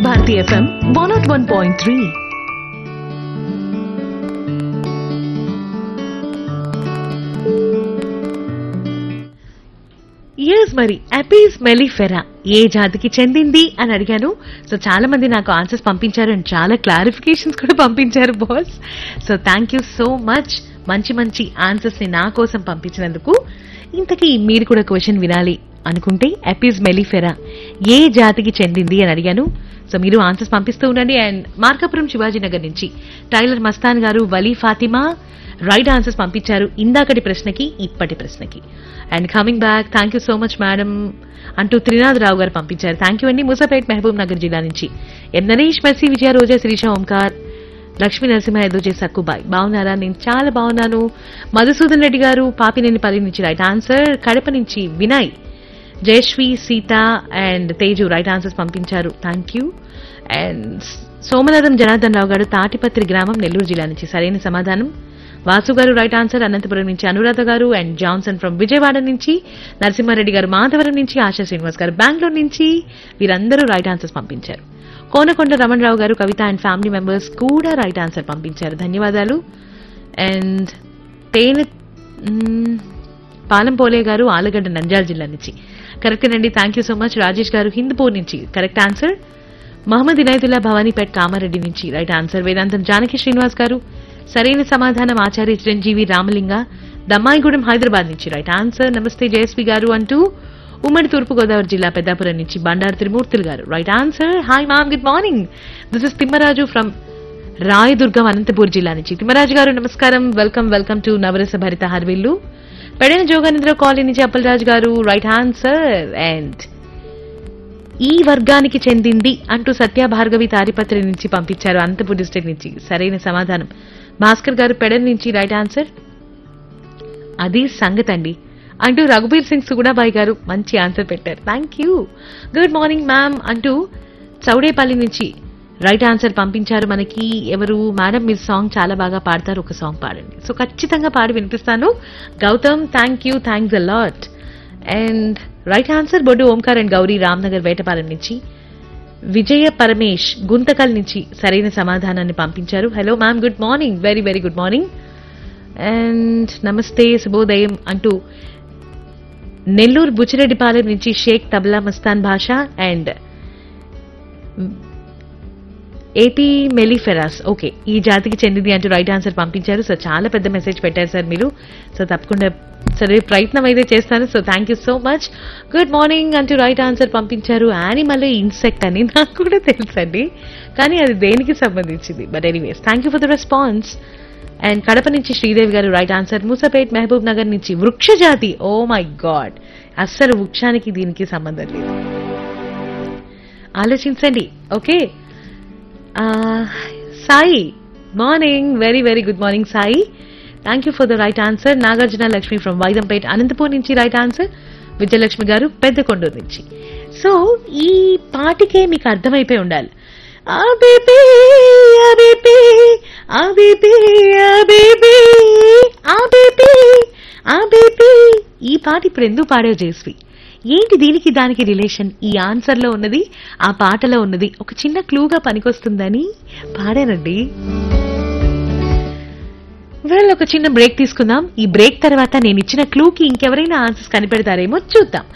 Bharati FM one nought one point three yes మరి Apis mellifera ఏ జాతికి చెందింది అని అడిగాను సో చాలా మంది నాకు ఆన్సర్స్ పంపించారు అండ్ చాలా క్లారిఫికేషన్స్ కూడా పంపించారు boss so thank you so much మంచి మంచి ఆన్సర్స్ ని నా కోసం పంపించినందుకు ఇంతకీ మీరు కూడా క్వశ్చన్ వినాలి అనుకుంటే అపీస్ మెలిఫెరా ఏ జాతికి చెందింది అని అడిగాను సో మీరు ఆన్సర్స్ పంపిస్తూ ఉండండి అండ్ మార్కాపురం శివాజీనగర్ నుంచి టైలర్ మస్తాన్ గారు వలీ ఫాతిమా రైట్ ఆన్సర్స్ పంపించారు ఇందాకటి ప్రశ్నకి ఇప్పటి ప్రశ్నకి and coming back thank you so much madam అంటూ త్రినాథ్ రావు గారు పంపించారు థ్యాంక్ యూ అండి ముసాపేట్ మహబూబ్ నగర్ జిల్లా నుంచి ఎం నరేష్ మెర్సీ విజయ రోజా శిరీష ఓంకార్ లక్ష్మీ నరసింహ ఎదుజే సక్కుబాయ్ బాగున్నారా నేను చాలా బాగున్నాను మధుసూదన్ రెడ్డి గారు పాపినేని పల్లి నుంచి రైట్ ఆన్సర్ కడప నుంచి Vinay Jayashree Sita and Teju right answers పంపించారు thank you and Somanatham Janardhan Rao garu Tadipatri గ్రామం నెల్లూరు జిల్లా నుంచి సరైన సమాధానం వాసు గారు రైట్ ఆన్సర్ అనంతపురం నుంచి అనురాధ గారు అండ్ జాన్సన్ ఫ్రమ్ విజయవాడ నుంచి నరసింహారెడ్డి గారు మాధవరం నుంచి ఆశా శ్రీనివాస్ గారు బెంగళూరు నుంచి వీరందరూ రైట్ ఆన్సర్స్ పంపించారు Konakonda Ramanarao garu Kavitha and family members కూడా రైట్ ఆన్సర్ పంపించారు ధన్యవాదాలు అండ్ తేనె మ్మ్, పాలం పోలే గారు ఆలగడ్డ నంద్యాల జిల్లా నుంచి కరెక్ట్ అండి thank you so much Rajesh garu Hindupur నుంచి కరెక్ట్ ఆన్సర్ మహమ్మద్ ఇనాయతుల్లా భవానీపేట్ కామారెడ్డి నుంచి రైట్ ఆన్సర్ వేదాంతం జానకి శ్రీనివాస్ గారు సరైన సమాధానం ఆచార్య చిరంజీవి రామలింగ దమ్మాయిగూడెం హైదరాబాద్ నుంచి రైట్ ఆన్సర్ నమస్తే జయశ్రీ గారు అంటూ ఉమ్మడి తూర్పుగోదావరి జిల్లా పెద్దాపురం నుంచి Bandaru Trimurthulu garu right answer hi ma'am good morning this is Timmaraju from Rayadurgam Anantapur జిల్లా నుంచి తిమ్మరాజు గారు నమస్కారం వెల్కమ్ వెల్కమ్ టు నవరస భరిత హర్విల్లు పెడైన జోగానంద్ర కాలనీ నుంచి అప్పలరాజు గారు రైట్ ఆన్సర్ అండ్ ఈ వర్గానికి చెందింది అంటూ సత్య భార్గవి తాడిపత్రి నుంచి పంపించారు అనంతపూర్ డిస్ట్రిక్ట్ నుంచి సరైన సమాధానం భాస్కర్ గారు పెడన్ నుంచి రైట్ ఆన్సర్ అది సంగతి అండి అంటూ రఘుబీర్ సింగ్ సుగుణాబాయి గారు మంచి ఆన్సర్ పెట్టారు thank you good morning ma'am అంటూ చౌడేపల్లి నుంచి రైట్ ఆన్సర్ పంపించారు మనకి ఎవరు మేడం మీరు సాంగ్ చాలా బాగా పాడతారు ఒక సాంగ్ పాడండి సో ఖచ్చితంగా పాడి వినిపిస్తాను Gautam thank you thanks a lot and right answer Boddu Omkar and Gauri Ramnagar Vetapalem నుంచి విజయ పరమేష్ గుంతకల్ నుంచి సరైన సమాధానాన్ని పంపించారు hello ma'am good morning very very good morning and నమస్తే శుభోదయం అంటూ నెల్లూరు బుచ్చిరెడ్డిపాలెం నుంచి షేక్ తబలా మస్తాన్ భాష అండ్ ఏపీ మెలిఫెరాస్ ఓకే ఈ జాతికి చెందింది అంటూ రైట్ ఆన్సర్ పంపించారు సో చాలా పెద్ద మెసేజ్ పెట్టారు సార్ మీరు సో తప్పకుండా సరే ప్రయత్నం అయితే చేస్తాను so thank you so much good morning అంటూ రైట్ ఆన్సర్ పంపించారు యానిమల్ ఇన్సెక్ట్ అని నాకు కూడా తెలుసండి కానీ అది దేనికి సంబంధించింది but anyways thank you for the response and Kadapa నుంచి Sridevi garu right answer Musapet Mahabubnagar నుంచి వృక్ష జాతి ఓ మై గాడ్ అస్సలు వృక్షానికి దీనికి సంబంధం లేదు ఆలోచించండి okay Sai morning very very good morning Sai thank you for the right answer Nagarjuna Lakshmi from Vaidampet Anantapur నుంచి రైట్ ఆన్సర్ విజయలక్ష్మి గారు పెద్దకొండూరు నుంచి సో ఈ పాటికే మీకు అర్థమైపోయి ఉండాలి అబిబి అబిబి అబిబి అబిబి అబిబి అబిబి ఈ పాట ఇప్పుడు ఎందుకు పాడావు జయశ్రీ ఏంటి దీనికి దానికి రిలేషన్ ఈ ఆన్సర్ లో ఉన్నది ఆ పాటలో ఉన్నది ఒక చిన్న క్లూగా పనికొస్తుందని పాడానండి వీళ్ళు ఒక చిన్న బ్రేక్ తీసుకుందాం ఈ బ్రేక్ తర్వాత నేను ఇచ్చిన క్లూకి ఇంకెవరైనా ఆన్సర్స్ కనిపెడతారేమో చూద్దాం